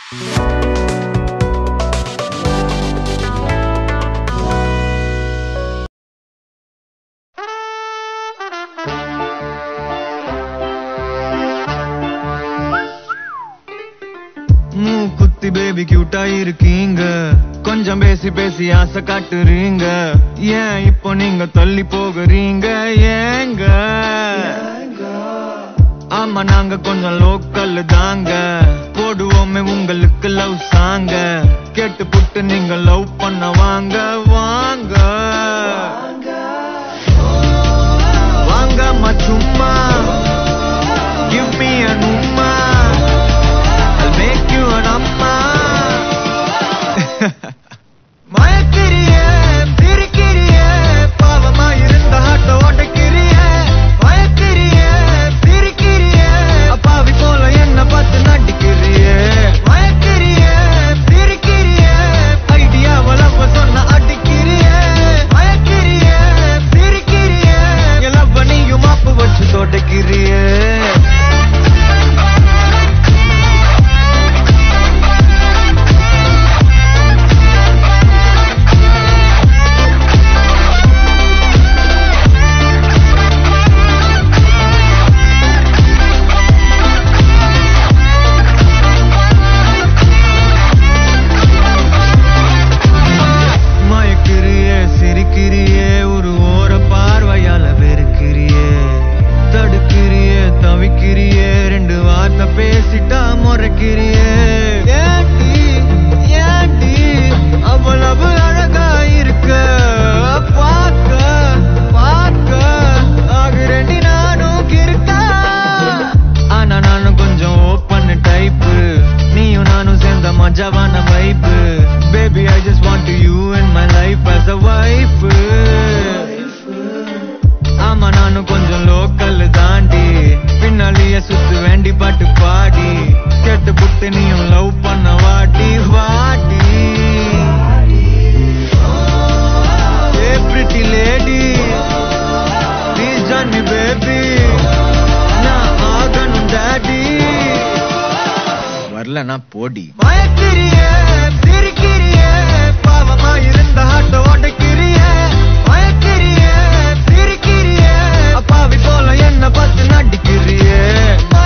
மூக்குத்தி பேபி கியூட்டா இருக்கீங்க கொஞ்சம் பேசி பேசி ஆசை காட்டுறீங்க ஏன் இப்போ நீங்க தள்ளி போகுறீங்க ஏங்க ஆமா நாங்க கொஞ்சம் லோக்கல் தாங்க போடுவோமே உங்களுக்கு லவ் சாங்க கேட்டு புட்டு நீங்க லவ் பண்ண வாங்க வாங்க வாங்க சும்மா give me an umma I'll make you an amma மயக்கிறியே பிரிக்கிறியே பாவமா இருந்த ஆட்ட உடைக்கிறியே மயக்கிறியே பிரிக்கிறியே அப்பாவி போல என்ன பார்த்து நடிக்கிறியே மயக்கிறியே பிரிக்கிறியே ஐடியாவ லவ் சொன்ன அடிக்கிறியே மயக்கிறியே பிரிக்கிறியே எல்லாம் நீயும் மாப்பு வச்சு தொடைக்கிறியே மயக்கிறியே சிரிக்கிறியே ஒரு ஓர பார்வையால வெறுக்கிறியே தடுக்கிறியே தவிக்கிறியே ரெண்டு வார்த்தை பேசிட்டா முறைக்கிறியே ஏண்டி ஏண்டி அவ்வளவு அழகா இருக்க பார்க்க பார்க்க ஆகுறேண்டி நானும் கிறுக்கா ஆனா நானும் கொஞ்சம் ஓப்பன் டைப்பு நீயும் நானும் சேர்ந்த மஜாவான வைப்பு baby I just want you in my life as a wife ஆமா நானும் கொஞ்சம் லோக்கல் தாண்டி பின்னாலேயே சுத்து வேண்டி பாட்டு பாடி கேட்டு புட்டு நீயும் லவ் பண்ண வாட்டி வாட்டி a pretty lady please join me baby நான் ஆகணும் டாடி வரலனா போடி மயக்கிறியே சிரிக்கிறியே பாவமா இருந்த ஆட்ட உடைக்கிறியே மயக்கிறியே சிரிக்கிறியே அப்பாவி போல என்ன பார்த்து நடிக்கிறியே